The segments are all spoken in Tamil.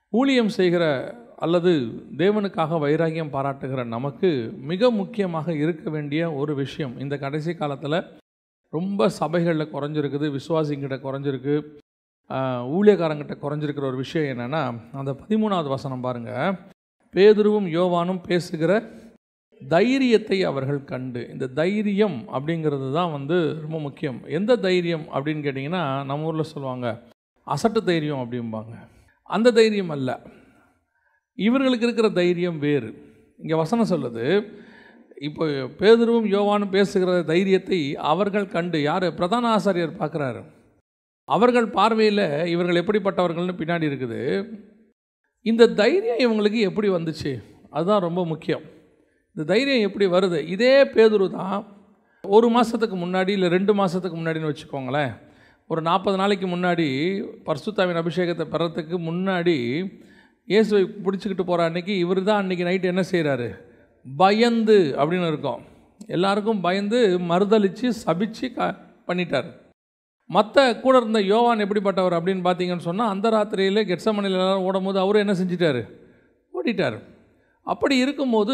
ஊழியம் செய்கிற அல்லது தேவனுக்காக வைராகியம் பாராட்டுகிற நமக்கு மிக முக்கியமாக இருக்க வேண்டிய ஒரு விஷயம் இந்த கடைசி காலத்தில் ரொம்ப சபைகளில் குறைஞ்சிருக்குது விசுவாசிங்கிட்ட குறைஞ்சிருக்கு ஆஹ், ஊழியக்காரங்கிட்ட குறைஞ்சிருக்கிற ஒரு விஷயம் என்னென்னா அந்த பதிமூணாவது வசனம் பாருங்கள் பேதுருவும் யோவானும் பேசுகிற தைரியத்தை அவர்கள் கண்டு இந்த தைரியம் அப்படிங்கிறது தான் வந்து ரொம்ப முக்கியம் எந்த தைரியம் அப்படின்னு கேட்டிங்கன்னா நம்ம ஊரில் சொல்லுவாங்க அசட்டு தைரியம் அப்படிம்பாங்க அந்த தைரியம் அல்ல இவர்களுக்கு இருக்கிற தைரியம் வேறு இங்கே வசனம் சொல்லுது இப்போ பேதுருவும் யோவானும் பேசுகிற தைரியத்தை அவர்கள் கண்டு யார் பிரதான ஆசாரியர் பார்க்குறாரு அவர்கள் பார்வையில் இவர்கள் எப்படிப்பட்டவர்கள்னு பின்னாடி இருக்குது இந்த தைரியம் இவங்களுக்கு எப்படி வந்துச்சு அதுதான் ரொம்ப முக்கியம் இந்த தைரியம் எப்படி வருது இதே பேதுரு தான் ஒரு மாதத்துக்கு முன்னாடி இல்லை ரெண்டு மாதத்துக்கு முன்னாடின்னு வச்சுக்கோங்களேன் ஒரு நாற்பது நாளைக்கு முன்னாடி பர்சுத்தாவின் அபிஷேகத்தை பெறத்துக்கு முன்னாடி இயேசுவை பிடிச்சிக்கிட்டு போகிற அன்னைக்கு இவர் தான் அன்றைக்கி நைட்டு என்ன செய்கிறாரு பயந்து அப்படின்னு இருக்கும் எல்லாருக்கும் பயந்து மறுதளித்து சபிச்சு க பண்ணிட்டார் மற்ற கூட இருந்த யோவான் எப்படிப்பட்டவர் அப்படின்னு பார்த்தீங்கன்னு சொன்னால் அந்த ராத்திரியில் கெட்சமணியில் எல்லாரும் ஓடும்போது அவரும் என்ன செஞ்சிட்டாரு ஓடிட்டார் அப்படி இருக்கும்போது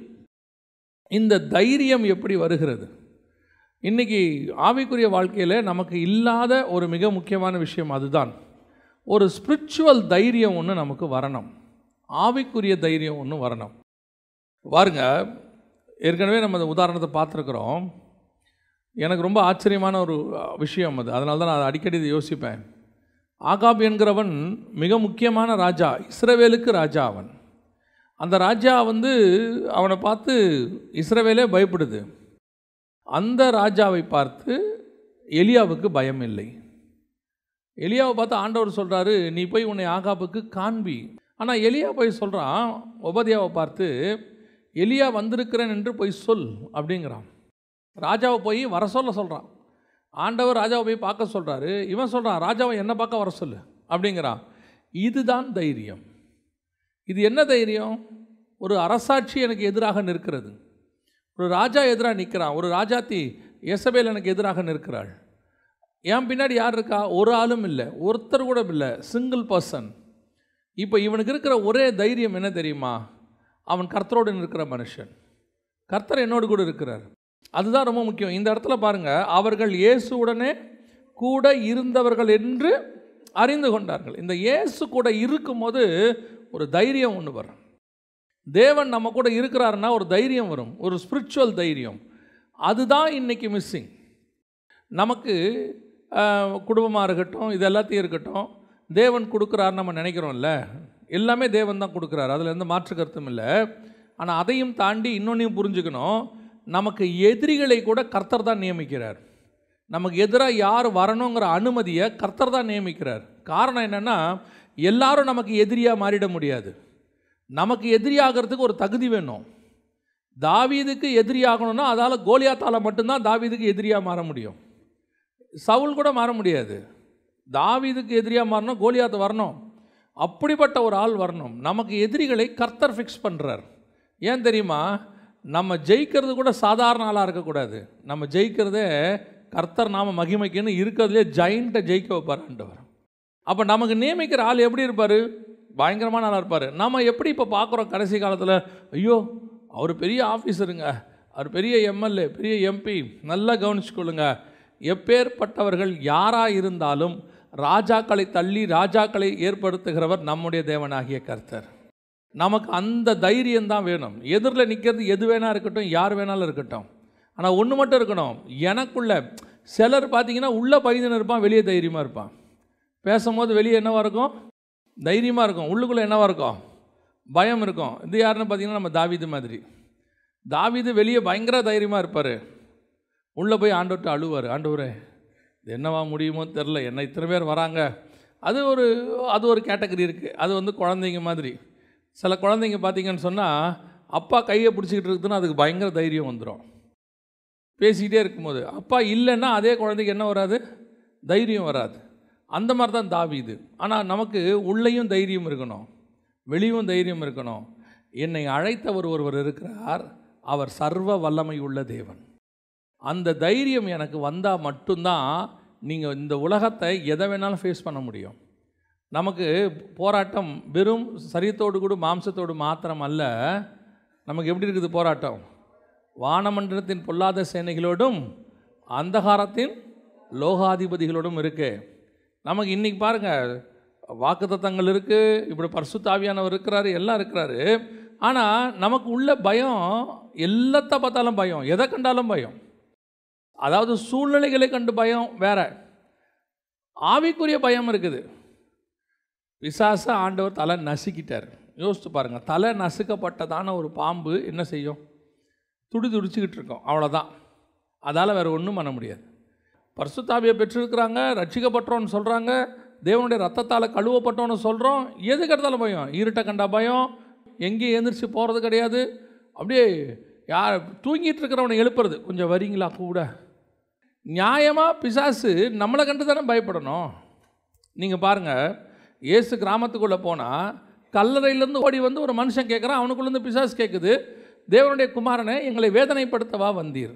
இந்த தைரியம் எப்படி வருகிறது இன்றைக்கி ஆவிக்குரிய வாழ்க்கையில் நமக்கு இல்லாத ஒரு மிக முக்கியமான விஷயம் அதுதான் ஒரு ஸ்பிரிச்சுவல் தைரியம் ஒன்று நமக்கு வரணும் ஆவிக்குரிய தைரியம் ஒன்று வரணும் பாருங்க ஏற்கனவே நம்ம அந்த உதாரணத்தை பார்த்துருக்குறோம் எனக்கு ரொம்ப ஆச்சரியமான ஒரு விஷயம் அது அதனால தான் நான் அதை அடிக்கடி இதை யோசிப்பேன் ஆகாப் என்கிறவன் மிக முக்கியமான ராஜா இஸ்ரவேலுக்கு ராஜா அவன் அந்த ராஜா வந்து அவனை பார்த்து இஸ்ரவேலே பயப்படுது அந்த ராஜாவை பார்த்து எலியாவுக்கு பயம் இல்லை எலியாவை பார்த்து ஆண்டவர் சொல்கிறாரு நீ போய் உன்னை ஆகாப்புக்கு காண்பி ஆனால் எலியா போய் சொல்கிறான் உபதியாவை பார்த்து எலியா வந்திருக்கிறேன் என்று போய் சொல் அப்படிங்கிறான் ராஜாவை போய் வர சொல்ல சொல்கிறான் ஆண்டவர் ராஜாவை போய் பார்க்க சொல்கிறாரு இவன் சொல்கிறான் ராஜாவை என்ன பார்க்க வர சொல்லு அப்படிங்கிறான் இதுதான் தைரியம் இது என்ன தைரியம் ஒரு அரசாட்சி எனக்கு எதிராக நிற்கிறது ஒரு ராஜா எதிராக நிற்கிறான் ஒரு ராஜாத்தி எசபேல் எனக்கு எதிராக நிற்கிறாள் என் பின்னாடி யார் இருக்கா ஒரு ஆளும் இல்லை ஒருத்தர் கூட இல்லை சிங்கிள் பர்சன் இப்போ இவனுக்கு இருக்கிற ஒரே தைரியம் என்ன தெரியுமா அவன் கர்த்தரோடு நிற்கிற மனுஷன் கர்த்தர் என்னோடு கூட இருக்கிறார் அதுதான் ரொம்ப முக்கியம் இந்த இடத்துல பாருங்க அவர்கள் இயேசுவுடனே கூட இருந்தவர்கள் என்று அறிந்து கொண்டார்கள் இந்த இயேசு கூட இருக்கும்போது ஒரு தைரியம் ஒன்று வரும் தேவன் நம்ம கூட இருக்கிறாருன்னா ஒரு தைரியம் வரும் ஒரு ஸ்பிரிச்சுவல் தைரியம் அதுதான் இன்னைக்கு மிஸ்ஸிங் நமக்கு குடும்பமாக இருக்கட்டும் இது எல்லாத்தையும் இருக்கட்டும் தேவன் கொடுக்குறாருன்னு நம்ம நினைக்கிறோம்ல எல்லாமே தேவன் தான் கொடுக்குறாரு அதில் எந்த மாற்று கருத்தும் இல்லை ஆனால் அதையும் தாண்டி இன்னொன்றையும் புரிஞ்சுக்கணும் நமக்கு எதிரிகளை கூட கர்த்தர் தான் நியமிக்கிறார் நமக்கு எதிராக யார் வரணுங்கிற அனுமதியை கர்த்தர் தான் நியமிக்கிறார் காரணம் என்னென்னா எல்லாரும் நமக்கு எதிரியாக மாறிட முடியாது நமக்கு எதிரியாகிறதுக்கு ஒரு தகுதி வேணும் தாவீதுக்கு எதிரியாகணும்னா அதால் கோலியாத்தால் மட்டும்தான் தாவீதுக்கு எதிரியாக மாற முடியும் சவுல் கூட மாற முடியாது தாவீதுக்கு எதிரியாக மாறணும் கோலியாத்து வரணும் அப்படிப்பட்ட ஒரு ஆள் வரணும் நமக்கு எதிரிகளை கர்த்தர் ஃபிக்ஸ் பண்ணுறார் ஏன் தெரியுமா நம்ம ஜெயிக்கிறது கூட சாதாரண ஆளாக இருக்கக்கூடாது நம்ம ஜெயிக்கிறதே கர்த்தர் நாம மகிமைக்குன்னு இருக்கிறதுலே ஜெயிண்ட்டை ஜெயிக்க வைப்பார் ஆண்டவர் அப்போ நமக்கு நியமிக்கிற ஆள் எப்படி இருப்பார் பயங்கரமான ஆளாக இருப்பார் நம்ம எப்படி இப்போ பார்க்குறோம் கடைசி காலத்தில் ஐயோ அவர் பெரிய ஆஃபீஸருங்க அவர் பெரிய எம்எல்ஏ பெரிய எம்பி நல்லா கவனிச்சுக்கொள்ளுங்க எப்பேற்பட்டவர்கள் யாராக இருந்தாலும் ராஜாக்களை தள்ளி ராஜாக்களை ஏற்படுத்துகிறவர் நம்முடைய தேவனாகிய கர்த்தர் நமக்கு அந்த தைரியம் தான் வேணும் எதிரில் நிற்கிறது எது வேணா இருக்கட்டும் யார் வேணாலும் இருக்கட்டும் ஆனால் ஒன்று மட்டும் இருக்கணும் எனக்குள்ள சிலர் பார்த்தீங்கன்னா உள்ளே பயந்துன்னு இருப்பான் வெளியே தைரியமாக இருப்பான் பேசும்போது வெளியே என்னவா இருக்கும் தைரியமாக இருக்கும் உள்ளுக்குள்ளே என்னவா இருக்கும் பயம் இருக்கும் இது யாருன்னு பார்த்தீங்கன்னா நம்ம தாவீது மாதிரி தாவீது வெளியே பயங்கர தைரியமாக இருப்பார் உள்ளே போய் ஆண்டவர்கிட்ட அழுவார் ஆண்டவரே இது என்னவா முடியுமோ தெரில என்ன இத்தனை பேர் வராங்க அது ஒரு அது ஒரு கேட்டகரி இருக்குது அது வந்து குழந்தைங்க மாதிரி சில குழந்தைங்க பார்த்தீங்கன்னு சொன்னால் அப்பா கையை பிடிச்சிக்கிட்டு இருக்குதுன்னா அதுக்கு பயங்கர தைரியம் வந்துடும் பேசிக்கிட்டே இருக்கும்போது அப்பா இல்லைன்னா அதே குழந்தைக்கு என்ன வராது தைரியம் வராது அந்த மாதிரி தான் தாவிது ஆனால் நமக்கு உள்ளேயும் தைரியம் இருக்கணும் வெளியும் தைரியம் இருக்கணும் என்னை அழைத்தவர் ஒருவர் இருக்கிறார் அவர் சர்வ வல்லமை உள்ள தேவன் அந்த தைரியம் எனக்கு வந்தால் மட்டும்தான் நீங்கள் இந்த உலகத்தை எதை வேணாலும் ஃபேஸ் பண்ண முடியும் நமக்கு போராட்டம் வெறும் சரீரத்தோடு கூட மாம்சத்தோடு மாத்திரம் அல்ல நமக்கு எப்படி இருக்குது போராட்டம் வானமண்டலத்தின் பொல்லாத சேனைகளோடும் அந்தகாரத்தின் லோகாதிபதிகளோடும் இருக்கு நமக்கு இன்றைக்கி பாருங்கள் வாக்குத்தத்தங்கள் இருக்குது இப்படி பரிசுத்தாவியானவர் இருக்கிறாரு எல்லாம் இருக்கிறாரு ஆனால் நமக்கு உள்ள பயம் எல்லாத்த பார்த்தாலும் பயம் எதை கண்டாலும் பயம் அதாவது சூழ்நிலைகளை கண்டு பயம் வேற ஆவிக்குரிய பயம் இருக்குது பிசாச ஆண்டவர் தலை நசுக்கிட்டார் யோசிச்சு பாருங்கள் தலை நசுக்கப்பட்டதான ஒரு பாம்பு என்ன செய்யும் துடி துடிச்சுக்கிட்டு இருக்கோம் அவ்வளோதான் அதால் வேறு ஒன்றும் பண்ண முடியாது பரிசுத்தாவியை பெற்றிருக்கிறாங்க ரட்சிக்கப்பட்டோன்னு சொல்கிறாங்க தேவனுடைய ரத்தத்தால் கழுவப்பட்டோன்னு சொல்கிறோம் எதுக்கு எடுத்தாலும் பயம் இருட்டை கண்டா பயம் எங்கேயும் எழுந்திரிச்சு போகிறது கிடையாது அப்படியே யார் தூங்கிட்டு இருக்கிறவனை எழுப்புறது கொஞ்சம் வரீங்களா கூட நியாயமாக பிசாசு நம்மளை கண்டு தானே பயப்படணும் நீங்கள் பாருங்கள் இயேசு கிராமத்துக்குள்ளே போனால் கல்லறையிலேருந்து ஓடி வந்து ஒரு மனுஷன் கேட்குறான் அவனுக்குள்ளேருந்து பிசாசு கேட்குது தேவனுடைய குமாரனை எங்களை வேதனைப்படுத்தவா வந்தீர்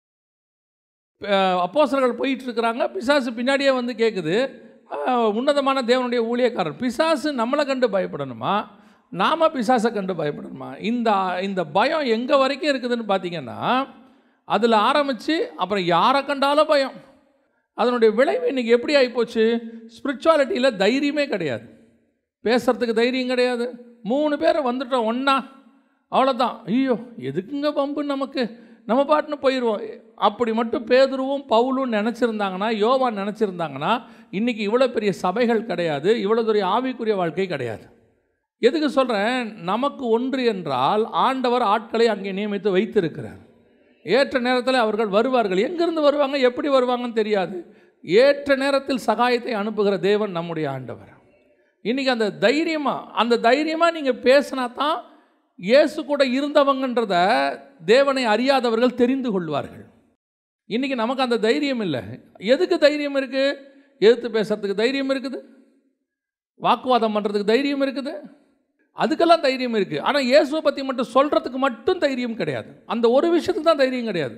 அப்போசர்கள் போயிட்டு இருக்கிறாங்க பிசாசு பின்னாடியே வந்து கேட்குது அஹ், உன்னதமான தேவனுடைய ஊழியக்காரர் பிசாசு நம்மளை கண்டு பயப்படணுமா நாம பிசாசை கண்டு பயப்படணுமா இந்த இந்த பயம் எங்கே வரைக்கும் இருக்குதுன்னு பார்த்தீங்கன்னா அதில் ஆரம்பித்து அப்புறம் யாரை கண்டாலும் பயம் அதனுடைய விளைவு இன்றைக்கி எப்படி ஆகிப்போச்சு ஸ்பிரிச்சுவாலிட்டியில் தைரியமே கிடையாது பேசுகிறதுக்கு தைரியம் கிடையாது மூணு பேர் வந்துட்டோம் ஒன்றா அவ்வளோதான் ஐயோ எதுக்குங்க பம்பு நமக்கு நம்ம பாட்டுன்னு போயிடுவோம் அப்படி மட்டும் பேதுருவும் பவுலும் நினச்சிருந்தாங்கன்னா யோவான் நினச்சிருந்தாங்கன்னா இன்றைக்கி இவ்வளோ பெரிய சபைகள் கிடையாது இவ்வளோ பெரிய ஆவிக்குரிய வாழ்க்கை கிடையாது எதுக்கு சொல்கிறேன் நமக்கு ஒன்று என்றால் ஆண்டவர் ஆட்களை அங்கே நியமித்து வைத்திருக்கிறார் ஏற்ற நேரத்தில் அவர்கள் வருவார்கள் எங்கிருந்து வருவாங்க எப்படி வருவாங்கன்னு தெரியாது ஏற்ற நேரத்தில் சகாயத்தை அனுப்புகிற தேவன் நம்முடைய ஆண்டவர் இன்றைக்கி அந்த தைரியமாக அந்த தைரியமாக நீங்கள் பேசினா தான் இயேசு கூட இருந்தவங்கன்றத தேவனை அறியாதவர்கள் தெரிந்து கொள்வார்கள் இன்றைக்கி நமக்கு அந்த தைரியம் இல்லை எதுக்கு தைரியம் இருக்குது எதிர்த்து பேசுறதுக்கு தைரியம் இருக்குது வாக்குவாதம் பண்ணுறதுக்கு தைரியம் இருக்குது அதுக்கெல்லாம் தைரியம் இருக்குது ஆனால் இயேசுவை பற்றி மட்டும் சொல்கிறதுக்கு மட்டும் தைரியம் கிடையாது அந்த ஒரு விஷயத்துக்கு தான் தைரியம் கிடையாது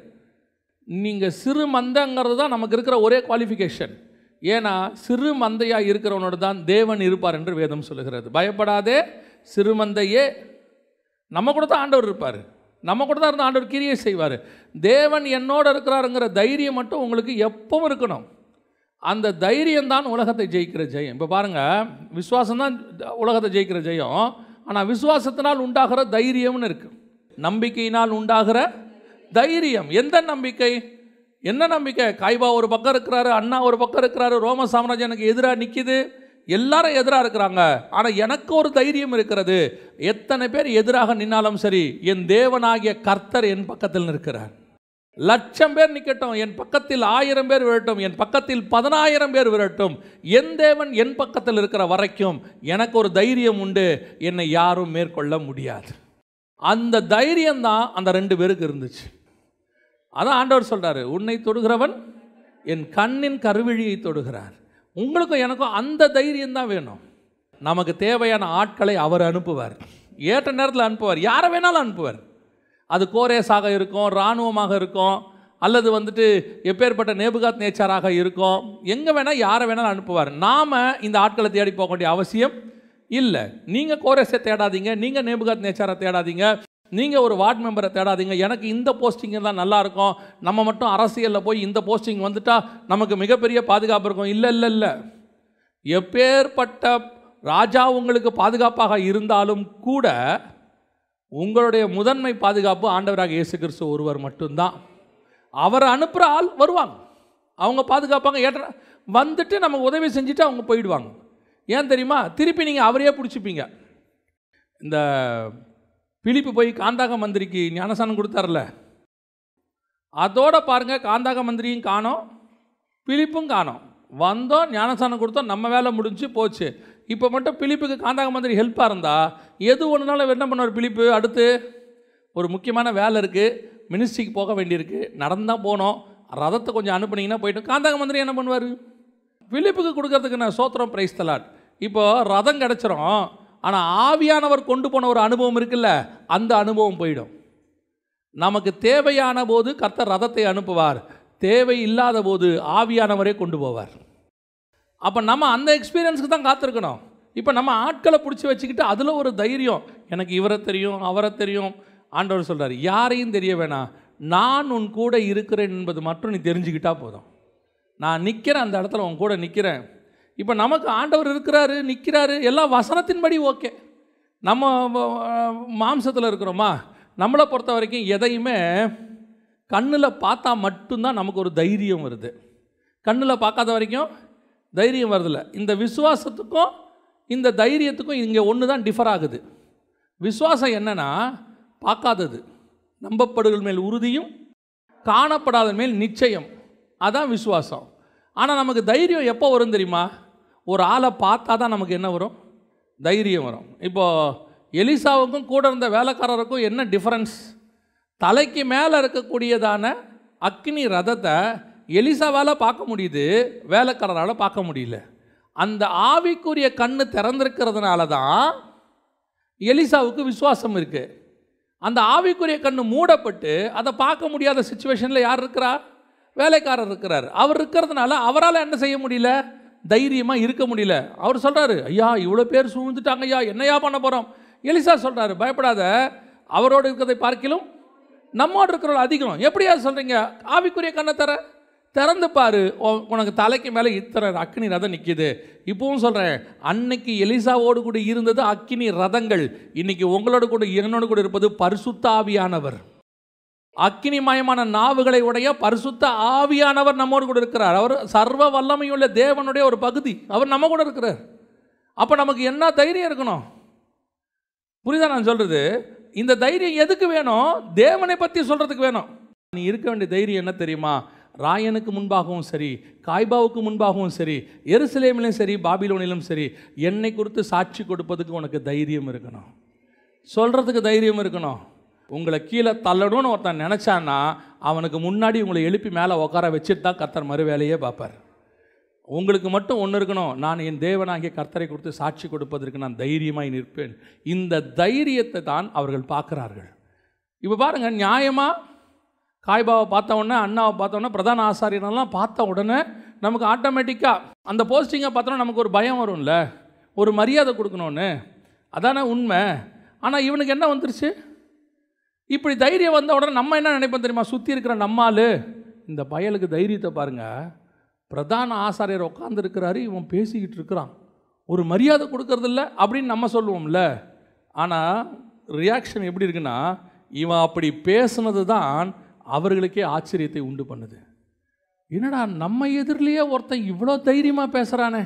நீங்கள் சிறு மந்தங்கிறது தான் நமக்கு இருக்கிற ஒரே குவாலிஃபிகேஷன் ஏன்னா சிறு மந்தையாக இருக்கிறவனோடு தான் தேவன் இருப்பார் என்று வேதம் சொல்லுகிறது பயப்படாதே சிறு மந்தையே நம்ம கூட தான் ஆண்டவர் இருப்பார் நம்ம கூட தான் இருந்து ஆண்டவர் கிரியை செய்வார் தேவன் என்னோட இருக்கிறாருங்கிற தைரியம் மட்டும் உங்களுக்கு எப்பவும் இருக்கணும் அந்த தைரியம் தான் உலகத்தை ஜெயிக்கிற ஜெயம் இப்போ பாருங்கள் விசுவாசம் தான் உலகத்தை ஜெயிக்கிற ஜெயம் ஆனால் விசுவாசத்தினால் உண்டாகிற தைரியம்னு இருக்குது நம்பிக்கையினால் உண்டாகிற தைரியம் எந்த நம்பிக்கை என்ன நம்பிக்கை காய்பா ஒரு பக்கம் இருக்கிறாரு அண்ணா ஒரு பக்கம் இருக்கிறாரு ரோம சாம்ராஜ்யம் எனக்கு எதிராக நிற்கிது எல்லாரும் எதிராக இருக்கிறாங்க ஆனால் எனக்கு ஒரு தைரியம் இருக்கிறது எத்தனை பேர் எதிராக நின்னாலும் சரி என் தேவனாகிய கர்த்தர் என் பக்கத்தில் நிற்கிறார் லட்சம் பேர் நிற்கட்டும் என் பக்கத்தில் ஆயிரம் பேர் விரட்டும் என் பக்கத்தில் பதினாயிரம் பேர் விரட்டும் என் தேவன் என் பக்கத்தில் இருக்கிற வரைக்கும் எனக்கு ஒரு தைரியம் உண்டு என்னை யாரும் மேற்கொள்ள முடியாது அந்த தைரியம் தான் அந்த ரெண்டு பேருக்கு இருந்துச்சு அதான் ஆண்டவர் சொல்றாரு உன்னை தொடுகிறவன் என் கண்ணின் கருவிழியை தொடுகிறார் உங்களுக்கும் எனக்கும் அந்த தைரியம் தான் வேணும் நமக்கு தேவையான ஆட்களை அவர் அனுப்புவார் ஏற்ற நேரத்தில் அனுப்புவார் யாரை வேணாலும் அனுப்புவார் அது கோரேஸாக இருக்கும் இராணுவமாக இருக்கும் அல்லது வந்துட்டு எப்பேற்பட்ட நேபுகாத் நேச்சராக இருக்கும் எங்கே வேணால் யாரை வேணாலும் அனுப்புவார் நாம் இந்த ஆட்களை தேடி போக வேண்டிய அவசியம் இல்லை நீங்கள் கோரேஸை தேடாதீங்க நீங்கள் நேபுகாத் நேச்சரை தேடாதீங்க நீங்கள் ஒரு வார்டு மெம்பரை தேடாதீங்க எனக்கு இந்த போஸ்டிங் தான் நல்லா இருக்கும் நம்ம மட்டும் அரசியலில் போய் இந்த போஸ்டிங் வந்துட்டா நமக்கு மிகப்பெரிய பாதுகாப்பு இருக்கும் இல்லை இல்லை இல்லை எப்பேற்பட்ட ராஜா உங்களுக்கு பாதுகாப்பாக இருந்தாலும் கூட உங்களுடைய முதன்மை பாதுகாப்பு ஆண்டவராக இயேசு கிறிஸ்து ஒருவர் மட்டும்தான் அவர் அனுப்புகிற ஆள் வருவாங்க அவங்க பாதுகாப்பாங்க ஏற்ற வந்துட்டு நம்ம உதவி செஞ்சுட்டு அவங்க போயிடுவாங்க ஏன் தெரியுமா திருப்பி நீங்கள் அவரையே பிடிச்சிப்பீங்க இந்த பிலிப்பு போய் காந்தாக மந்திரிக்கு ஞானசானம் கொடுத்தார்ல அதோட பாருங்க காந்தாக மந்திரியும் காணோம் பிலிப்பும் காணோம் வந்தோம் ஞானசானம் கொடுத்தோம் நம்ம வேலை முடிஞ்சு போச்சு இப்போ மட்டும் பிலிப்புக்கு காந்தாக மந்திரி ஹெல்ப்பாக இருந்தால் எது ஒன்றுனாலும் என்ன பண்ணுவார் பிலிப்பு அடுத்து ஒரு முக்கியமான வேலை இருக்குது மினிஸ்ட்ரிக்கு போக வேண்டியிருக்கு நடந்தால் போனோம் ரதத்தை கொஞ்சம் அனுப்புனீங்கன்னா போயிட்டு காந்தாக மந்திரி என்ன பண்ணுவார் பிலிப்புக்கு கொடுக்கறதுக்கு நான் சோத்திரம் பிரைஸ் தலாட் இப்போ ரதம் கிடச்சிரும் ஆனால் ஆவியானவர் கொண்டு போன ஒரு அனுபவம் இருக்குல்ல அந்த அனுபவம் போயிடும் நமக்கு தேவையான போது கர்த்தர் ரதத்தை அனுப்புவார் தேவை இல்லாத போது ஆவியானவரே கொண்டு போவார் அப்போ நம்ம அந்த எக்ஸ்பீரியன்ஸுக்கு தான் காத்திருக்கணும் இப்போ நம்ம ஆட்களை பிடிச்சி வச்சுக்கிட்டு அதில் ஒரு தைரியம் எனக்கு இவரை தெரியும் அவரை தெரியும் ஆண்டவர் சொல்கிறார் யாரையும் தெரிய வேணாம் நான் உன் கூட இருக்கிறேன் என்பது மட்டும் நீ தெரிஞ்சுக்கிட்டா போதும் நான் நிற்கிறேன் அந்த இடத்துல உன் கூட நிற்கிறேன் இப்போ நமக்கு ஆண்டவர் இருக்கிறாரு நிற்கிறாரு எல்லாம் வசனத்தின்படி ஓகே நம்ம மாம்சத்தில் இருக்கிறோமா நம்மளை பொறுத்த வரைக்கும் எதையுமே கண்ணில் பார்த்தா மட்டும்தான் நமக்கு ஒரு தைரியம் வருது கண்ணில் பார்க்காத வரைக்கும் தைரியம் வருதில்ல இந்த விசுவாசத்துக்கும் இந்த தைரியத்துக்கும் இங்கே ஒன்று தான் டிஃபர் ஆகுது விசுவாசம் என்னன்னா பார்க்காதது நம்பப்படுகள் மேல் உறுதியும் காணப்படாத மேல் நிச்சயம் அதான் விசுவாசம் ஆனால் நமக்கு தைரியம் எப்போ வரும் தெரியுமா ஒரு ஆளை பார்த்தா தான் நமக்கு என்ன வரும் தைரியம் வரும் இப்போது எலிசாவுக்கும் கூட இருந்த வேலைக்காரருக்கும் என்ன டிஃப்ரென்ஸ் தலைக்கு மேலே இருக்கக்கூடியதான அக்னி ரதத்தை எலிசாவால் பார்க்க முடியுது வேலைக்காரரால் பார்க்க முடியல அந்த ஆவிக்குரிய கண்ணு திறந்திருக்கிறதுனால தான் எலிசாவுக்கு விசுவாசம் இருக்குது அந்த ஆவிக்குரிய கண்ணு மூடப்பட்டு அதை பார்க்க முடியாத சுச்சுவேஷனில் யார் இருக்கிறா வேலைக்காரர் இருக்கிறார் அவர் இருக்கிறதுனால அவரால் என்ன செய்ய முடியல தைரியமாக இருக்க முடியல அவர் சொல்கிறாரு ஐயா இவ்வளோ பேர் சூழ்ந்துட்டாங்க ஐயா என்னையா பண்ண போகிறோம் எலிசா சொல்கிறாரு பயப்படாத அவரோடு இருக்கிறதை பார்க்கிலும் நம்மோடு இருக்கிறவங்க அதிகம் எப்படியா சொல்கிறீங்க ஆவிக்குரிய கண்ணை தர திறந்து பாரு உ- உனக்கு தலைக்கு மேலே இத்தனை அக்னி ரதம் நிற்கிது இப்பவும் சொல்கிறேன் அன்னைக்கு எலிசாவோடு கூட இருந்தது அக்கினி ரதங்கள் இன்னைக்கு உங்களோட கூட என்னோடு கூட இருப்பது பரிசுத்த ஆவியானவர் அக்கினிமயமான நாவுகளை உடைய பரிசுத்த ஆவியானவர் நம்மோடு கூட இருக்கிறார் அவர் சர்வ வல்லமையுள்ள தேவனுடைய ஒரு பகுதி அவர் நம்ம கூட இருக்கிறார் அப்போ நமக்கு என்ன தைரியம் இருக்கணும் புரியுதா நான் சொல்கிறது இந்த தைரியம் எதுக்கு வேணும் தேவனை பற்றி சொல்கிறதுக்கு வேணும் நீ இருக்க வேண்டிய தைரியம் என்ன தெரியுமா ராயனுக்கு முன்பாகவும் சரி காய்பாவுக்கு முன்பாகவும் சரி எருசலேமிலும் சரி பாபிலோனிலும் சரி என்னை குறித்து சாட்சி கொடுப்பதுக்கு உனக்கு தைரியம் இருக்கணும் சொல்கிறதுக்கு தைரியம் இருக்கணும் உங்களை கீழே தள்ளணும்னு ஒருத்தன் நினச்சான்னா அவனுக்கு முன்னாடி உங்களை எழுப்பி மேலே உட்கார வச்சுட்டு தான் கர்த்தர் மறு வேலையே பார்ப்பார் உங்களுக்கு மட்டும் ஒன்று இருக்கணும் நான் என் தேவனாகிய கர்த்தரை கொடுத்து சாட்சி கொடுப்பதற்கு நான் தைரியமாய் நிற்பேன் இந்த தைரியத்தை தான் அவர்கள் பார்க்குறார்கள் இப்போ பாருங்கள் நியாயமாக காய்பாவை பார்த்த உடனே அண்ணாவை பார்த்த உடனே பிரதான ஆசாரியனெல்லாம் பார்த்த உடனே நமக்கு ஆட்டோமேட்டிக்காக அந்த போஸ்டிங்கை பார்த்தோன்னா நமக்கு ஒரு பயம் வரும்ல ஒரு மரியாதை கொடுக்கணும்னு அதானே உண்மை ஆனால் இவனுக்கு என்ன வந்துருச்சு இப்படி தைரியம் வந்த உடனே நம்ம என்ன நினைப்போம் தெரியுமா சுற்றி இருக்கிற நம்மால் இந்த பயலுக்கு தைரியத்தை பாருங்க பிரதான ஆசாரியர் உட்காந்துருக்கிறாரு இவன் பேசிக்கிட்டு இருக்கிறான் ஒரு மரியாதை கொடுக்கறதில்ல அப்படின்னு நம்ம சொல்லுவோம்ல ஆனால் ரியாக்ஷன் எப்படி இருக்குன்னா இவன் அப்படி பேசுனது தான் அவர்களுக்கே ஆச்சரியத்தை உண்டு பண்ணுது என்னடா நம்ம எதிரிலேயே ஒருத்தன் இவ்வளோ தைரியமாக பேசுகிறானே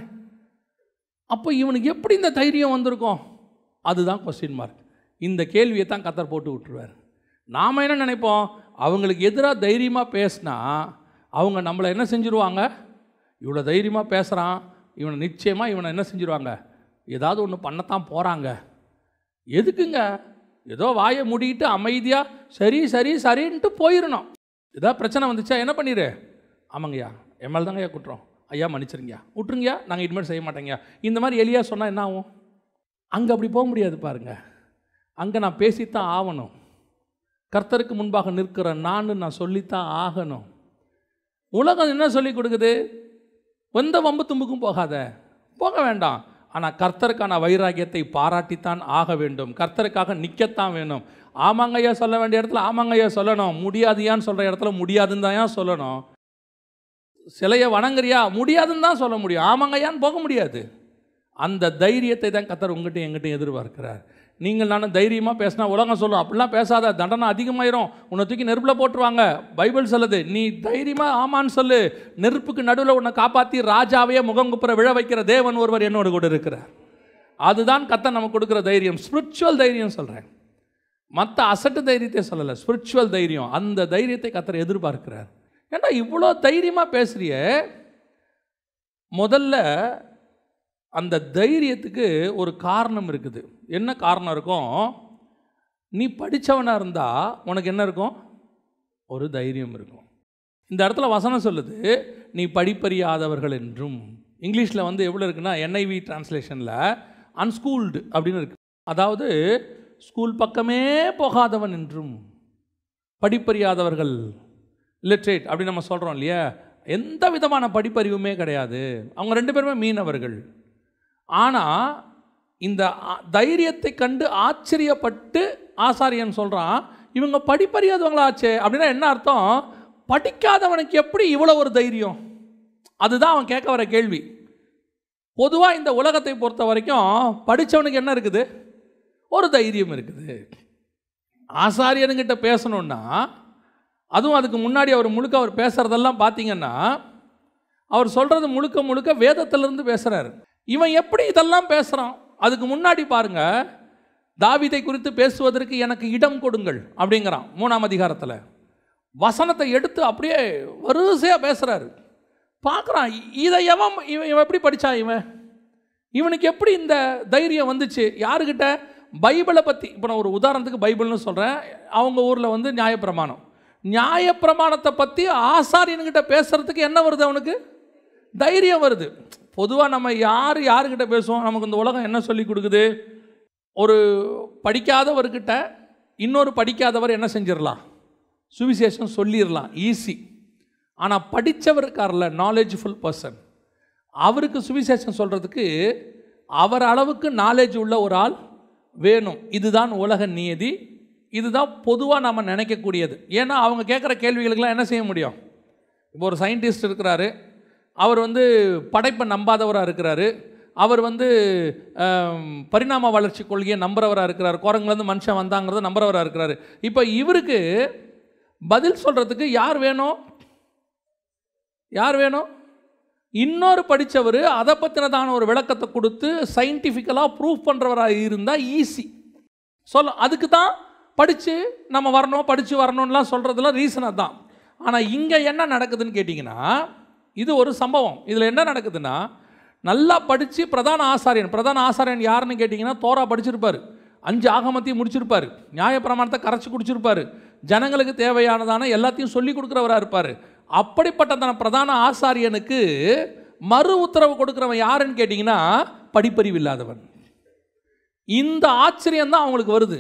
அப்போ இவனுக்கு எப்படி இந்த தைரியம் வந்திருக்கும் அதுதான் கொஸ்டின் மார்க் இந்த கேள்வியை தான் கத்தர் போட்டு விட்டுருவார் நாம் என்ன நினைப்போம் அவங்களுக்கு எதிராக தைரியமாக பேசினா அவங்க நம்மளை என்ன செஞ்சுருவாங்க இவ்வளோ தைரியமாக பேசுகிறான் இவனை நிச்சயமாக இவனை என்ன செஞ்சுருவாங்க ஏதாவது ஒன்று பண்ணத்தான் போகிறாங்க எதுக்குங்க ஏதோ வாயை மூடிக்கிட்டு அமைதியாக சரி சரி சரின்ட்டு போயிடணும் ஏதாவது பிரச்சனை வந்துச்சா என்ன பண்ணிடு ஆமாங்கய்யா எம்எல் தாங்கய்யா குட்டுறோம் ஐயா மன்னிச்சிருங்கய்யா விட்டுருங்கய்யா நாங்கள் இனிமேல் செய்ய மாட்டேங்கய்யா இந்த மாதிரி எலியா சொன்னால் என்ன ஆகும் அங்கே அப்படி போக முடியாது பாருங்க அங்கே நான் பேசித்தான் ஆகணும் கர்த்தருக்கு முன்பாக நிற்கிற நான் நான் சொல்லித்தான் ஆகணும் உலகம் என்ன சொல்லி கொடுக்குது எந்த வம்பு தும்புக்கும் போகாத போக வேண்டாம் ஆனால் கர்த்தருக்கான வைராகியத்தை பாராட்டித்தான் ஆக வேண்டும் கர்த்தருக்காக நிற்கத்தான் வேணும் ஆமாங்கய்யா சொல்ல வேண்டிய இடத்துல ஆமாங்கய்யா சொல்லணும் முடியாதியான்னு சொல்கிற இடத்துல முடியாதுன்னு தான் ஏன் சொல்லணும் சிலையை வணங்குறியா முடியாதுன்னு தான் சொல்ல முடியும் ஆமாங்கய்யான்னு போக முடியாது அந்த தைரியத்தை தான் கத்தர் உங்கள்கிட்ட எங்கிட்ட எதிர்பார்க்கிறார் நீங்கள் நானும் தைரியமாக பேசினா உலகம் சொல்லும் அப்படிலாம் பேசாத தண்டனை அதிகமாயிரும் உன்னை தூக்கி நெருப்பில் போட்டுருவாங்க பைபிள் சொல்லுது நீ தைரியமாக ஆமான்னு சொல்லு நெருப்புக்கு நடுவில் உன்னை காப்பாற்றி ராஜாவையே முகங்குப்புற விழ வைக்கிற தேவன் ஒருவர் என்னோடு கூட இருக்கிறார் அதுதான் கத்த நமக்கு கொடுக்குற தைரியம் ஸ்பிரிச்சுவல் தைரியம் சொல்கிறேன் மற்ற அசட்டு தைரியத்தை சொல்லலை ஸ்பிரிச்சுவல் தைரியம் அந்த தைரியத்தை கத்தர் எதிர்பார்க்கிறார் ஏன்டா இவ்வளோ தைரியமாக பேசுறிய முதல்ல அந்த தைரியத்துக்கு ஒரு காரணம் இருக்குது என்ன காரணம் இருக்கும் நீ படித்தவனாக இருந்தால் உனக்கு என்ன இருக்கும் ஒரு தைரியம் இருக்கும் இந்த இடத்துல வசனம் சொல்லுது நீ படிப்பறியாதவர்கள் என்றும் இங்கிலீஷில் வந்து எவ்வளோ இருக்குன்னா என்ஐவி டிரான்ஸ்லேஷனில் அன்ஸ்கூல்டு அப்படின்னு இருக்கு அதாவது ஸ்கூல் பக்கமே போகாதவன் என்றும் படிப்பறியாதவர்கள் லிட்ரேட் அப்படி நம்ம சொல்கிறோம் இல்லையா எந்த விதமான படிப்பறிவுமே கிடையாது அவங்க ரெண்டு பேருமே மீனவர்கள் ஆனால் இந்த ஆ- தைரியத்தை கண்டு ஆச்சரியப்பட்டு ஆசாரியன் சொல்கிறான் இவங்க படிப்பறியாதவங்களா ஆச்சே அப்படின்னா என்ன அர்த்தம் படிக்காதவனுக்கு எப்படி இவ்வளோ ஒரு தைரியம் அதுதான் அவன் கேட்க வர கேள்வி பொதுவாக இந்த உலகத்தை பொறுத்த வரைக்கும் படித்தவனுக்கு என்ன இருக்குது ஒரு தைரியம் இருக்குது ஆசாரியனுங்கிட்ட பேசணுன்னா அதுவும் அதுக்கு முன்னாடி அவர் முழுக்க அவர் பேசுகிறதெல்லாம் பார்த்தீங்கன்னா அவர் சொல்கிறது முழுக்க முழுக்க வேதத்திலிருந்து பேசுகிறாரு இவன் எப்படி இதெல்லாம் பேசுகிறான் அதுக்கு முன்னாடி பாருங்க தாவீதை குறித்து பேசுவதற்கு எனக்கு இடம் கொடுங்கள் அப்படிங்கிறான் மூணாம் அதிகாரத்தில் வசனத்தை எடுத்து அப்படியே வரிசையாக பேசுகிறாரு பார்க்குறான் இதை எவன் இவன் இவன் எப்படி படித்தான் இவன் இவனுக்கு எப்படி இந்த தைரியம் வந்துச்சு யாருக்கிட்ட பைபிளை பற்றி இப்போ நான் ஒரு உதாரணத்துக்கு பைபிள்னு சொல்கிறேன் அவங்க ஊரில் வந்து நியாயப்பிரமாணம் நியாயப்பிரமாணத்தை பற்றி ஆசாரியனுக்கிட்ட பேசுகிறதுக்கு என்ன வருது அவனுக்கு தைரியம் வருது பொதுவாக நம்ம யார் யாருக்கிட்ட பேசுவோம் நமக்கு இந்த உலகம் என்ன சொல்லி கொடுக்குது ஒரு படிக்காதவர்கிட்ட இன்னொரு படிக்காதவர் என்ன செஞ்சிடலாம் சுவிசேஷம் சொல்லிடலாம் ஈஸி ஆனால் படித்தவர் இருக்கார்ல நாலேஜ்ஃபுல் பர்சன் அவருக்கு சுவிசேஷம் சொல்கிறதுக்கு அவர் அளவுக்கு நாலேஜ் உள்ள ஒரு ஆள் வேணும் இதுதான் உலக நியதி இதுதான் பொதுவாக நம்ம நினைக்கக்கூடியது ஏன்னா அவங்க கேட்குற கேள்விகளுக்கெல்லாம் என்ன செய்ய முடியும் இப்போ ஒரு சயின்டிஸ்ட் இருக்கிறாரு அவர் வந்து படைப்பை நம்பாதவராக இருக்கிறாரு அவர் வந்து ஆம், பரிணாம வளர்ச்சி கொள்கையை நம்புறவராக இருக்கிறார் குரங்குலேருந்து மனுஷன் வந்தாங்கிறத நம்புறவராக இருக்கிறாரு இப்போ இவருக்கு பதில் சொல்கிறதுக்கு யார் வேணும் யார் வேணும் இன்னொரு படித்தவர் அதை பற்றினதான ஒரு விளக்கத்தை கொடுத்து சயின்டிஃபிக்கலாக ப்ரூஃப் பண்ணுறவராக இருந்தால் ஈஸி சொல்ல அதுக்கு தான் படித்து நம்ம வரணும் படித்து வரணும்லாம் சொல்கிறதுலாம் ரீசன் அதுதான் ஆனால் இங்கே என்ன நடக்குதுன்னு கேட்டிங்கன்னா இது ஒரு சம்பவம் இதில் என்ன நடக்குதுன்னா நல்லா படித்து பிரதான ஆசாரியன் பிரதான ஆசாரியன் யாருன்னு கேட்டிங்கன்னா தோரா படிச்சிருப்பார் அஞ்சு ஆகமத்தையும் முடிச்சிருப்பார் நியாயப்பிரமாணத்தை கரைச்சி குடிச்சிருப்பார் ஜனங்களுக்கு தேவையானதான எல்லாத்தையும் சொல்லி கொடுக்குறவராக இருப்பார் அப்படிப்பட்டதான பிரதான ஆசாரியனுக்கு மறு உத்தரவு கொடுக்குறவன் யாருன்னு கேட்டிங்கன்னா படிப்பறிவு இல்லாதவன் இந்த ஆச்சரியம் தான் அவங்களுக்கு வருது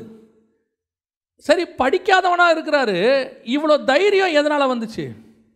சரி படிக்காதவனா இருக்கிறாரு இவ்வளோ தைரியம் எதனால் வந்துச்சு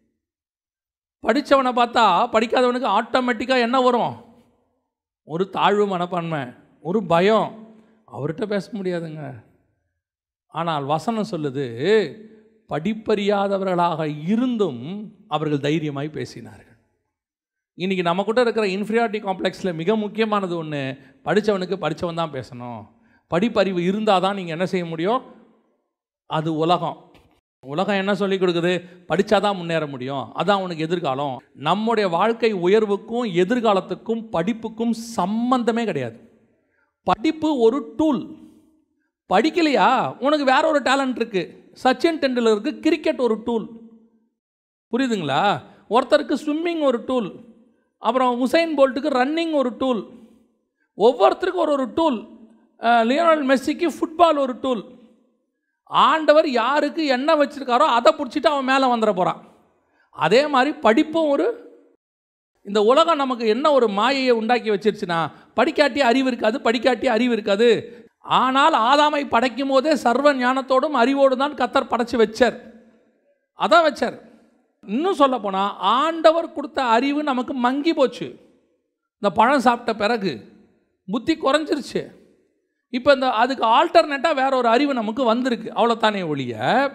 படித்தவனை பார்த்தா படிக்காதவனுக்கு ஆட்டோமேட்டிக்காக என்ன வரும் ஒரு தாழ்வு மனப்பான்மை ஒரு பயம் அவர்கிட்ட பேச முடியாதுங்க ஆனால் வசனம் சொல்லுது படிப்பறியாதவர்களாக இருந்தும் அவர்கள் தைரியமாய் பேசினார்கள் இன்றைக்கி நம்ம கூட இருக்கிற இன்ஃபீரியாரிட்டி காம்ப்ளெக்ஸில் மிக முக்கியமானது ஒன்று படித்தவனுக்கு படித்தவன் தான் பேசணும் படிப்பறிவு இருந்தால் தான் நீங்கள் என்ன செய்ய முடியும் அது உலகம் உலகம் என்ன சொல்லி கொடுக்குது படித்தாதான் முன்னேற முடியும் அதான் உனக்கு எதிர்காலம் நம்முடைய வாழ்க்கை உயர்வுக்கும் எதிர்காலத்துக்கும் படிப்புக்கும் சம்பந்தமே கிடையாது படிப்பு ஒரு டூல் படிக்கலையா உனக்கு வேற ஒரு டேலண்ட் இருக்கு சச்சின் டெண்டுல்கருக்கு கிரிக்கெட் ஒரு டூல் புரியுதுங்களா ஒருத்தருக்கு ஸ்விம்மிங் ஒரு டூல் அப்புறம் உசைன் போல்ட்டுக்கு ரன்னிங் ஒரு டூல் ஒவ்வொருத்தருக்கும் ஒரு ஒரு டூல் லியோனல் மெஸ்ஸிக்கு ஃபுட்பால் ஒரு டூல் ஆண்டவர் யாருக்கு என்ன வச்சிருக்காரோ அதை பிடிச்சிட்டு அவன் மேலே வந்துட போகிறான் அதே மாதிரி படிப்பும் ஒரு இந்த உலகம் நமக்கு என்ன ஒரு மாயையை உண்டாக்கி வச்சிருச்சுன்னா படிக்காட்டி அறிவு இருக்காது படிக்காட்டி அறிவு இருக்காது ஆனால் ஆதாமை படைக்கும் போதே சர்வ ஞானத்தோடும் அறிவோடு தான் கத்தர் படைச்சு வச்சார் அதான் வச்சார் இன்னும் சொல்ல போனால் ஆண்டவர் கொடுத்த அறிவு நமக்கு மங்கி போச்சு இந்த பழம் சாப்பிட்ட பிறகு புத்தி குறைஞ்சிருச்சு இப்போ இந்த அதுக்கு ஆல்டர்னேட்டாக வேற ஒரு அறிவு நமக்கு வந்திருக்கு அவ்வளோதானே ஒழிய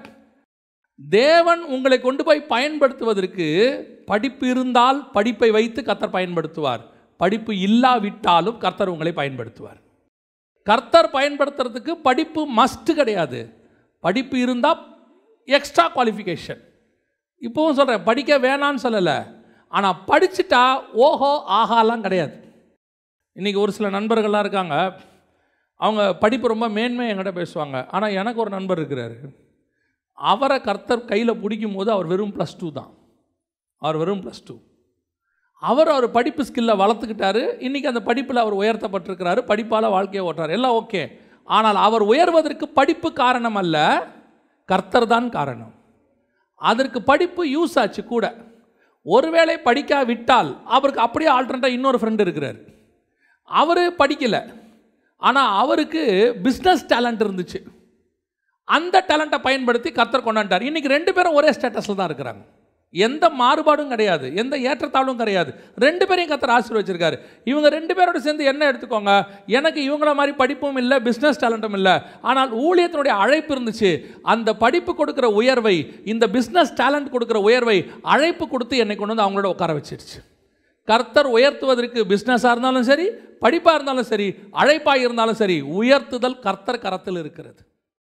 தேவன் உங்களை கொண்டு போய் பயன்படுத்துவதற்கு படிப்பு இருந்தால் படிப்பை வைத்து கர்த்தர் பயன்படுத்துவார் படிப்பு இல்லாவிட்டாலும் கர்த்தர் உங்களை பயன்படுத்துவார் கர்த்தர் பயன்படுத்துறதுக்கு படிப்பு மஸ்ட் கிடையாது படிப்பு இருந்தால் எக்ஸ்ட்ரா குவாலிஃபிகேஷன் இப்போவும் சொல்கிறேன் படிக்க வேணான்னு சொல்லலை ஆனால் படிச்சுட்டா ஓஹோ ஆஹாலாம் கிடையாது இன்றைக்கி ஒரு சில நண்பர்கள்லாம் இருக்காங்க அவங்க படிப்பு ரொம்ப மேன்மை என்கிட்ட பேசுவாங்க ஆனால் எனக்கு ஒரு நண்பர் இருக்கிறாரு அவரை கர்த்தர் கையில் பிடிக்கும் போது அவர் வெறும் ப்ளஸ் டூ தான் அவர் வெறும் ப்ளஸ் டூ அவர் அவர் படிப்பு ஸ்கில்லை வளர்த்துக்கிட்டாரு இன்றைக்கி அந்த படிப்பில் அவர் உயர்த்தப்பட்டிருக்கிறாரு படிப்பால் வாழ்க்கையை ஓட்டுறாரு எல்லாம் ஓகே ஆனால் அவர் உயர்வதற்கு படிப்பு காரணம் அல்ல கர்த்தர் தான் காரணம் அதற்கு படிப்பு யூஸ் ஆச்சு கூட ஒருவேளை படிக்காவிட்டால் அவருக்கு அப்படியே ஆல்டர்னேட்டாக இன்னொரு ஃப்ரெண்டு இருக்கிறார் அவர் படிக்கலை ஆனால் அவருக்கு பிஸ்னஸ் டேலண்ட் இருந்துச்சு அந்த டேலண்ட்டை பயன்படுத்தி கர்த்தர் கொண்டாண்டார் இன்றைக்கி ரெண்டு பேரும் ஒரே ஸ்டேட்டஸில் தான் இருக்கிறாங்க எந்த மாறுபாடும் கிடையாது எந்த ஏற்றத்தாழ்வும் கிடையாது ரெண்டு பேரையும் கத்தர் ஆசீர்வச்சிருக்காரு இவங்க ரெண்டு பேரோட சேர்ந்து என்ன எடுத்துக்கோங்க எனக்கு இவங்கள மாதிரி படிப்பும் இல்லை பிஸ்னஸ் டேலண்ட்டும் இல்லை ஆனால் ஊழியத்தினுடைய அழைப்பு இருந்துச்சு அந்த படிப்பு கொடுக்குற உயர்வை இந்த பிஸ்னஸ் டேலண்ட் கொடுக்குற உயர்வை அழைப்பு கொடுத்து என்னை கொண்டு வந்து அவங்களோட உட்கார வச்சிருச்சு கர்த்தர் உயர்த்துவதற்கு பிஸ்னஸாக இருந்தாலும் சரி படிப்பாக இருந்தாலும் சரி அழைப்பாக இருந்தாலும் சரி உயர்த்துதல் கர்த்தர் கரத்தில் இருக்கிறது